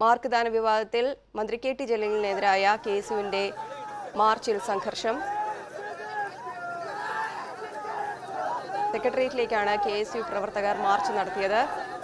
Mark ദാന വിവാദത്തിൽ മന്ത്രി കെ ടി ജലീലിനെതിരായ കേസുവിന്റെ മാർച്ചിൽ സംഘർഷം സെക്രട്ടേറിയറ്റിലേക്കാണ് കെ എസ് യു പ്രവർത്തകർ മാർച്ച് നടത്തിയത്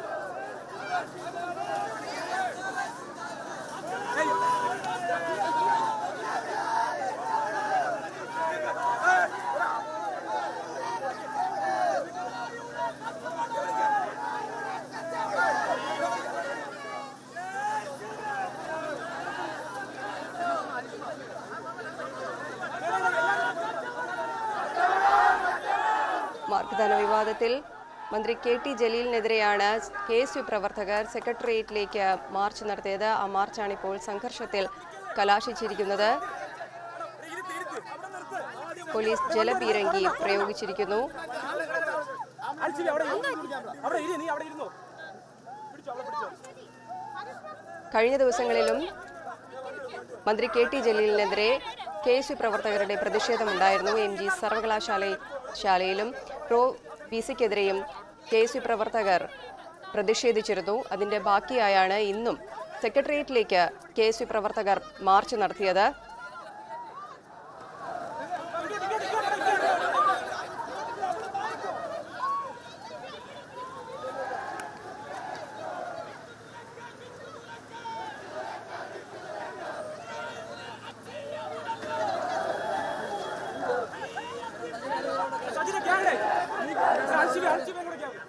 മാർക്ക്ദാന വിവാദത്തിൽ മന്ത്രി കെ ടി ജലീലിനെതിരെയാണ് കെ എസ് യു പ്രവർത്തകർ സെക്രട്ടേറിയറ്റിലേക്ക് മാർച്ച് നടത്തിയത് ആ മാർച്ചാണ് ഇപ്പോൾ സംഘർഷത്തിൽ കലാശിച്ചിരിക്കുന്നത് പോലീസ് ജലപീരങ്കി പ്രയോഗിച്ചിരിക്കുന്നു അൽച്ചിരി അവിടെ ഇരി. അവിടെ ഇരി നീ അവിടെ ഇരുന്നോ പിടിച്ചോ അവിടെ പിടിച്ചോ കഴിഞ്ഞ ദിവസങ്ങളിലും മന്ത്രി കെ ടി ജലീലിനെതിരെ കെ എസ് യു പ്രവർത്തകരുടെ പ്രതിഷേധമുണ്ടായിരുന്നു എം ജി സർവകലാശാല ശാലയിലും പ്രോ പി സിക്കെതിരെയും കെ എസ് യു പ്രവർത്തകർ പ്രതിഷേധിച്ചിരുന്നു അതിന്റെ ബാക്കിയായാണ് ഇന്നും സെക്രട്ടേറിയറ്റിലേക്ക് കെ എസ് യു പ്രവർത്തകർ മാർച്ച് നടത്തിയത് സജിനെ ക്യാമറ അൽച്ചിരി അൽച്ചിരി കൂടെ ക്യാമറ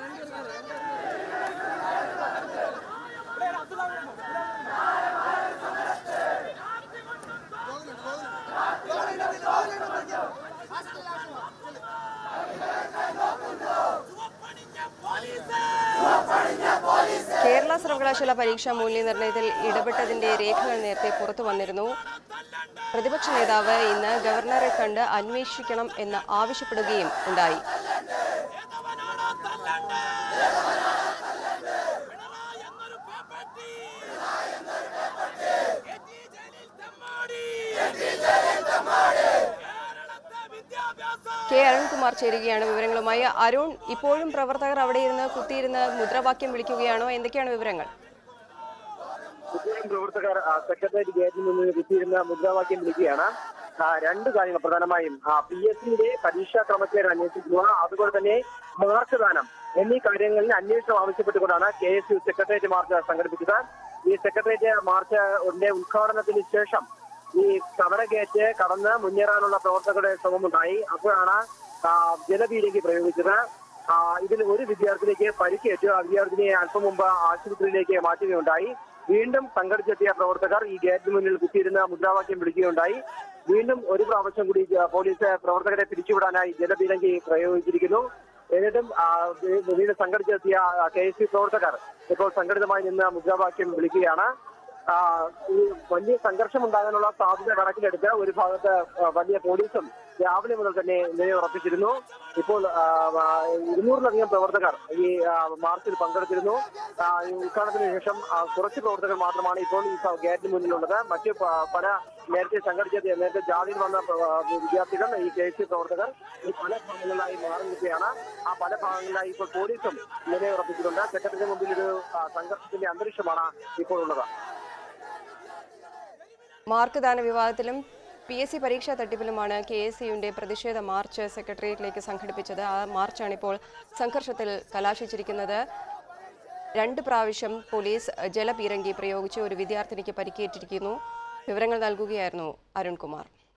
കേരള സർവകലാശാല പരീക്ഷാ മൂല്യനിർണ്ണയത്തിൽ ഇടപെട്ടതിന്റെ രേഖകൾ നേരത്തെ പുറത്തു വന്നിരുന്നു പ്രതിപക്ഷ നേതാവ് ഇന്ന് ഗവർണറെ കണ്ട് അന്വേഷിക്കണം എന്ന് ആവശ്യപ്പെടുകയും ഉണ്ടായി കെ അരുൺകുമാർ ചേരുകയാണ് വിവരങ്ങളുമായി അരുൺ ഇപ്പോഴും പ്രവർത്തകർ അവിടെ ഇരുന്ന് കുത്തിയിരുന്ന് മുദ്രാവാക്യം വിളിക്കുകയാണോ എന്തൊക്കെയാണ് വിവരങ്ങൾ ഇപ്പോഴും പ്രവർത്തകർ ആ, സെക്രട്ടേറിയറ്റ് ഗേറ്റിൽ നിന്ന് വിട്ടിരുന്ന മുദ്രാവാക്യം വിളിക്കുകയാണ് ആ, രണ്ട് കാര്യങ്ങൾ പ്രധാനമായും പി എസ് സിയുടെ പരീക്ഷാ ക്രമക്കേട് അന്വേഷിക്കുക അതുപോലെ തന്നെ മാർക്ക് ദാനം എന്നീ കാര്യങ്ങളിൽ അന്വേഷണം ആവശ്യപ്പെട്ടുകൊണ്ടാണ് K S U secretariat march സംഘടിപ്പിച്ചത് ഈ സെക്രട്ടേറിയറ്റ് മാർച്ചിന്റെ ഉദ്ഘാടനത്തിന് ശേഷം ഈ സമര ഗേറ്റ് കടന്ന് മുന്നേറാനുള്ള പ്രവർത്തകരുടെ ശ്രമമുണ്ടായി അപ്പോഴാണ് ആ, ജലപീരങ്കി പ്രയോഗിച്ചത് ആ, ഇതിൽ ഒരു വിദ്യാർത്ഥിനിക്ക് പരിക്കേറ്റു ആ വിദ്യാർത്ഥിനിയെ അല്പം മുമ്പ് ആശുപത്രിയിലേക്ക് മാറ്റുകയുണ്ടായി വീണ്ടും സംഘടിച്ചെത്തിയ പ്രവർത്തകർ ഈ ഗേറ്റിന് മുന്നിൽ കുത്തിയിരുന്ന് മുദ്രാവാക്യം വിളിക്കുകയുണ്ടായി വീണ്ടും ഒരു പ്രാവശ്യം കൂടി ആ, പോലീസ് പ്രവർത്തകരെ പിരിച്ചുവിടാനായി ജലപീരങ്കി പ്രയോഗിച്ചിരിക്കുന്നു എന്നിട്ടും ആ, വീ- വീണ്ടും സംഘടിച്ചെത്തിയ കെ എസ് സി പ്രവർത്തകർ ഇപ്പോൾ സംഘടിതമായി നിന്ന് മുദ്രാവാക്യം വിളിക്കുകയാണ് ആ, ഈ വലിയ സംഘർഷം ഉണ്ടാകാനുള്ള സാധ്യത കണക്കിലെടുത്ത് ഒരു ഭാഗത്ത് ആ, വലിയ പോലീസും രാവിലെ മുതൽ തന്നെ നിലയുറപ്പിച്ചിരുന്നു ഇപ്പോൾ ആ, ആ, ഇരുന്നൂറിലധികം പ്രവർത്തകർ ഈ ആ, മാർച്ചിൽ പങ്കെടുത്തിരുന്നു ആ, ഈ ഉദ്ഘാടനത്തിന് ശേഷം ആ, കുറച്ച് പ്രവർത്തകർ മാത്രമാണ് ഇപ്പോൾ ഈ സ- ഗേറ്റിന് മുന്നിലുള്ളത് മറ്റ് പ- പല നേരത്തെ സംഘടിച്ച നേരത്തെ ജാതിയിൽ വന്ന പ്ര- ആ, വിദ്യാർത്ഥികൾ ഈ കെ സി പ്രവർത്തകർ ഈ പല ഭാഗങ്ങളിലായി മാറി നിൽക്കുകയാണ് ആ പല ഭാഗങ്ങളിലായി ഇപ്പോൾ പോലീസും നിലയുറപ്പിച്ചിട്ടുണ്ട് സെക്രട്ടറിക്ക് മുമ്പിൽ ഒരു ആ, സംഘർഷത്തിന്റെ അന്തരീക്ഷമാണ് ഇപ്പോൾ ഉള്ളത് മാർക്ക് ദാന വിവാദത്തിലും പി എസ് സി പരീക്ഷാ തട്ടിപ്പിലുമാണ് കെ എസ് യുവിന്റെ പ്രതിഷേധ മാർച്ച് സെക്രട്ടേറിയറ്റിലേക്ക് സംഘടിപ്പിച്ചത് ആ മാർച്ചാണ് ഇപ്പോൾ സംഘർഷത്തിൽ കലാശിച്ചിരിക്കുന്നത് രണ്ട് പ്രാവശ്യം പോലീസ് ജലപീരങ്കി പ്രയോഗിച്ച് ഒരു വിദ്യാർത്ഥിനിക്ക് പരിക്കേറ്റിരിക്കുന്നു വിവരങ്ങൾ നൽകുകയായിരുന്നു അരുൺകുമാർ